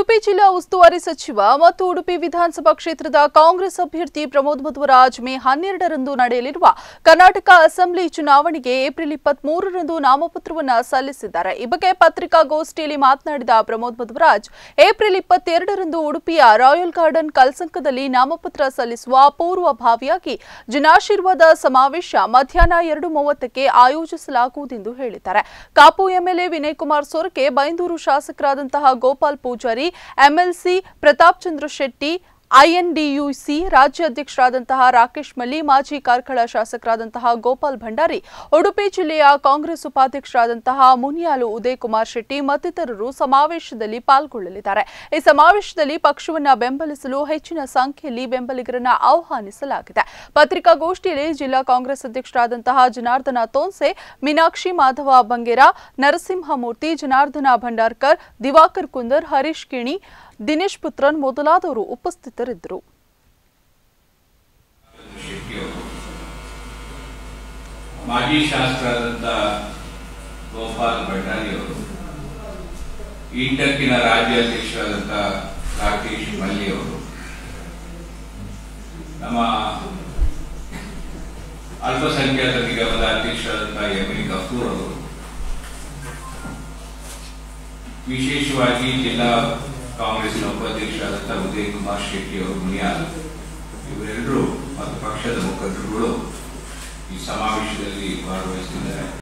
ಉಡುಪಿ ಜಿಲ್ಲಾ ಉಸ್ತುವಾರಿ ಸಚಿವ ಮತ್ತು ಉಡುಪಿ ವಿಧಾನಸಭಾ ಕ್ಷೇತ್ರದ ಕಾಂಗ್ರೆಸ್ ಅಭ್ಯರ್ಥಿ ಪ್ರಮೋದ್ ಮಧ್ವರಾಜ್ ಮೇ ಹನ್ನೆರಡರಂದು ನಡೆಯಲಿರುವ ಕರ್ನಾಟಕ ಅಸೆಂಬ್ಲಿ ಚುನಾವಣೆಗೆ ಏಪ್ರಿಲ್ ಇಪ್ಪತ್ಮೂರರಂದು ನಾಮಪತ್ರವನ್ನು ಸಲ್ಲಿಸಿದ್ದಾರೆ ಈ ಬಗ್ಗೆ ಪತ್ರಿಕಾಗೋಷ್ಠಿಯಲ್ಲಿ ಮಾತನಾಡಿದ ಪ್ರಮೋದ್ ಮಧ್ವರಾಜ್ ಏಪ್ರಿಲ್ ಇಪ್ಪತ್ತೆರಡರಂದು ಉಡುಪಿಯ ರಾಯಲ್ ಗಾರ್ಡನ್ ಕಲ್ಸಂಕದಲ್ಲಿ ನಾಮಪತ್ರ ಸಲ್ಲಿಸುವ ಪೂರ್ವಭಾವಿಯಾಗಿ ಜನಾಶೀರ್ವಾದ ಸಮಾವೇಶ ಮಧ್ಯಾಹ್ನ ಎರಡು ಮೂವತ್ತಕ್ಕೆ ಆಯೋಜಿಸಲಾಗುವುದೆಂದು ಹೇಳಿದ್ದಾರೆ ಕಾಪು ಎಂಎಲ್ಎ ವಿನಯ್ ಕುಮಾರ್ ಸೊರಕೆ ಬೈಂದೂರು ಶಾಸಕರಾದಂತಹ ಗೋಪಾಲ್ ಪೂಜಾರಿ ಎಂಎಲ್ಸಿ ಪ್ರತಾಪ್ ಚಂದ್ರ ಶೆಟ್ಟಿ ಐಎನ್ಡಿಯುಸಿ ರಾಜ್ಯ ಅಧ್ಯಕ್ಷರಾದಂತಹ ರಾಕೇಶ್ ಮಲ್ಲಿ ಮಾಜಿ ಕಾರ್ಕಳ ಶಾಸಕರಾದಂತಹ ಗೋಪಾಲ್ ಭಂಡಾರಿ ಉಡುಪಿ ಜಿಲ್ಲೆಯ ಕಾಂಗ್ರೆಸ್ ಉಪಾಧ್ಯಕ್ಷರಾದಂತಹ ಮುನಿಯಾಲು ಉದಯ್ ಕುಮಾರ್ ಶೆಟ್ಟಿ ಮತ್ತಿತರರು ಸಮಾವೇಶದಲ್ಲಿ ಪಾಲ್ಗೊಳ್ಳಲಿದ್ದಾರೆ ಈ ಸಮಾವೇಶದಲ್ಲಿ ಪಕ್ಷವನ್ನ ಬೆಂಬಲಿಸಲು ಹೆಚ್ಚಿನ ಸಂಖ್ಯೆಯಲ್ಲಿ ಬೆಂಬಲಿಗರನ್ನ ಆಹ್ವಾನಿಸಲಾಗಿದೆ ಪತ್ರಿಕಾಗೋಷ್ಠಿಯಲ್ಲಿ ಜಿಲ್ಲಾ ಕಾಂಗ್ರೆಸ್ ಅಧ್ಯಕ್ಷರಾದಂತಹ ಜನಾರ್ದನ ತೋನ್ಸೆ ಮೀನಾಕ್ಷಿ ಮಾಧವ ಬಂಗೇರ ನರಸಿಂಹಮೂರ್ತಿ ಜನಾರ್ದನ ಭಂಡಾರ್ಕರ್ ದಿವಾಕರ್ ಕುಂದರ್ ಹರೀಶ್ ಕಿಣಿ ದಿನೇಶ್ ಪುತ್ರನ್ ಮೊದಲಾದವರು ಉಪಸ್ಥಿತರಿದ್ದರು ಶೆಟ್ಟಿಯವರು ಮಾಜಿ ಶಾಸಕರಾದಂಥ ಗೋಪಾಲ್ ಭಂಡಾರಿಯವರು ಇಂಟಕ್ಕಿನ ರಾಜ್ಯ ಅಧ್ಯಕ್ಷರಾದಂಥ ರಾಕೇಶ್ ಮಲ್ಲಿಯವರು ನಮ್ಮ ಅಲ್ಪಸಂಖ್ಯಾತ ನಿಗಮದ ಅಧ್ಯಕ್ಷರಾದಂಥ ಎಂ ಎ ಗಫೂರ್ ಅವರು ವಿಶೇಷವಾಗಿ ಜಿಲ್ಲಾ ಕಾಂಗ್ರೆಸ್ನ ಉಪಾಧ್ಯಕ್ಷರಾದಂಥ ಉದಯ್ ಕುಮಾರ್ ಶೆಟ್ಟಿ ಅವರು ಮುನಿಯಾಲ್ ಇವರೆಲ್ಲರೂ ಮತ್ತು ಪಕ್ಷದ ಮುಖಂಡರುಗಳು ಈ ಸಮಾವೇಶದಲ್ಲಿ ಭಾಗವಹಿಸಿದ್ದಾರೆ